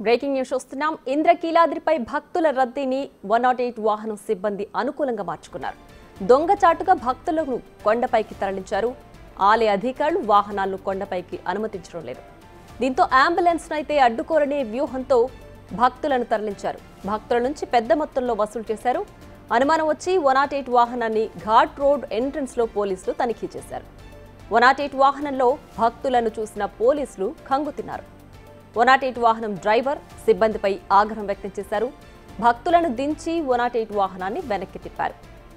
breaking news చూస్తున్నాం ఇంద్రకీలాద్రిపై భక్తుల రద్దీని వన్ నాట్ ఎయిట్ వాహనం సిబ్బంది అనుకూలంగా మార్చుకున్నారు దొంగచాటుగా భక్తులను కొండపైకి తరలించారు ఆలయ అధికారులు వాహనాలను కొండపైకి అనుమతించడం లేదు దీంతో అంబులెన్స్ అయితే అడ్డుకోరనే వ్యూహంతో భక్తులను తరలించారు భక్తుల నుంచి పెద్ద మొత్తంలో వసూలు చేశారు అనుమానం వచ్చి వన్ నాట్ ఎయిట్ వాహనాన్ని ఘాట్ రోడ్ ఎంట్రన్స్ లో పోలీసులు తనిఖీ చేశారు వన్ నాట్ ఎయిట్ వాహనంలో భక్తులను చూసిన పోలీసులు కంగుతిన్నారు వన్ నాట్ ఎయిట్ వాహనం డ్రైవర్ సిబ్బందిపై ఆగ్రహం వ్యక్తం చేశారు భక్తులను దించి వన్ నాట్ ఎయిట్ వాహనాన్ని వెనక్కి తిప్పారు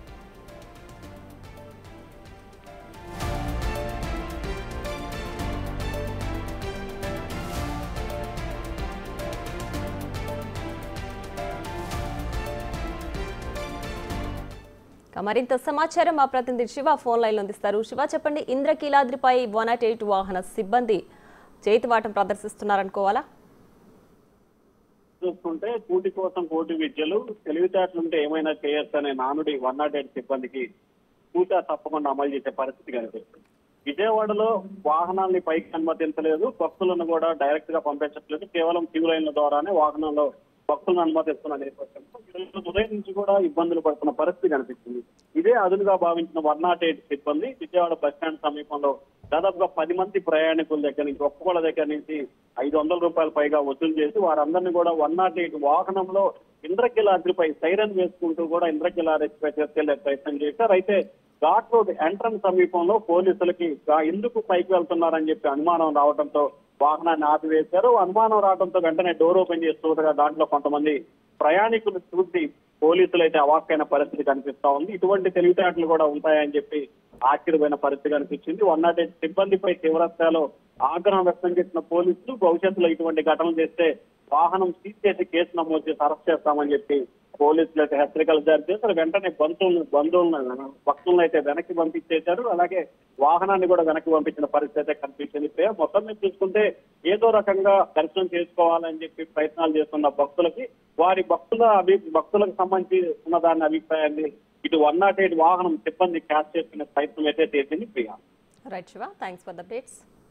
ఇక మరింత సమాచారం మా ప్రతినిధి శివ ఫోన్ లైన్లో అందిస్తారు శివ చెప్పండి ఇంద్రకీలాద్రిపై వన్ నాట్ ఎయిట్ వాహన సిబ్బంది చేతివాటం ప్రదర్శిస్తున్నారనుకోవాలా చూసుకుంటే కూటి కోసం కోటి విద్యలు తెలివితేటలుంటే ఏమైనా చేయొచ్చు అనే నానుడి వన్ నాట్ ఎయిట్ సిబ్బందికి పూజ తప్పకుండా అమలు చేసే పరిస్థితి కనిపిస్తుంది విజయవాడలో వాహనాల్ని పైకి అనుమతించలేదు భక్తులను కూడా డైరెక్ట్ గా పంపించట్లేదు కేవలం క్యూ లైన్ల ద్వారానే వాహనంలో భక్తులను అనుమతిస్తున్న నేపథ్యంలో ఈరోజు ఉదయం నుంచి కూడా ఇబ్బందులు పడుతున్న పరిస్థితి కనిపిస్తుంది ఇదే అదునుగా భావించిన వన్ నాట్ ఎయిట్ సిబ్బంది విజయవాడ బస్ స్టాండ్ సమీపంలో దాదాపుగా పది మంది ప్రయాణికుల దగ్గర నుంచి ఒక్కొక్కళ్ళ దగ్గర నుంచి ఐదు వందల రూపాయల పైగా వసూలు చేసి వారందరినీ కూడా వన్ నాట్ ఎయిట్ వాహనంలో ఇంద్రకిలాద్రిపై సైరన్ వేసుకుంటూ కూడా ఇంద్రకిలాద్రిపై తీసుకెళ్లే ప్రయత్నం చేశారు అయితే ఘాట్ రోడ్ ఎంట్రన్స్ సమీపంలో పోలీసులకి గా- ఎందుకు పైకి వెళ్తున్నారని చెప్పి అనుమానం రావడంతో వాహనాన్ని ఆపివేశారు అనుమానం రావడంతో వెంటనే డోర్ ఓపెన్ చేస్తూ ఉండగా దాంట్లో కొంతమంది ప్రయాణికులు చూసి పోలీసులు అయితే అవాక్కైన పరిస్థితి కనిపిస్తా ఉంది ఇటువంటి తెలివితేటలు కూడా ఉంటాయని చెప్పి ఆశ్చర్యపోయిన పరిస్థితి కనిపించింది వన్ నాట్ ఎయిట్ సిబ్బందిపై తీవ్రస్థాయిలో ఆగ్రహం వ్యక్తం చేసిన పోలీసులు భవిష్యత్తులో ఇటువంటి ఘటనలు చేస్తే వాహనం సీజ్ చేసి కేసు నమోదు చేసి అరెస్ట్ చేస్తామని చెప్పి పోలీసులు అయితే హెచ్చరికలు జారీ చేశారు వెంటనే బంధువులను బంధువులను భక్తులను అయితే వెనక్కి పంపించేశారు అలాగే వాహనాన్ని కూడా వెనక్కి పంపించిన పరిస్థితి అయితే కనిపించింది ఇప్పుడే మొత్తం మీద చూసుకుంటే ఏదో రకంగా దర్శనం చేసుకోవాలని చెప్పి ప్రయత్నాలు చేస్తున్న భక్తులకి వారి భక్తుల అభి భక్తులకు సంబంధించి ఉన్న దాని అభిప్రాయాన్ని ఇటు వన్ నాట్ ఎయిట్ వాహనం సిబ్బంది క్యాచ్ చేసుకునే ప్రయత్నం అయితే చేసింది Priya right Shiva thanks for the updates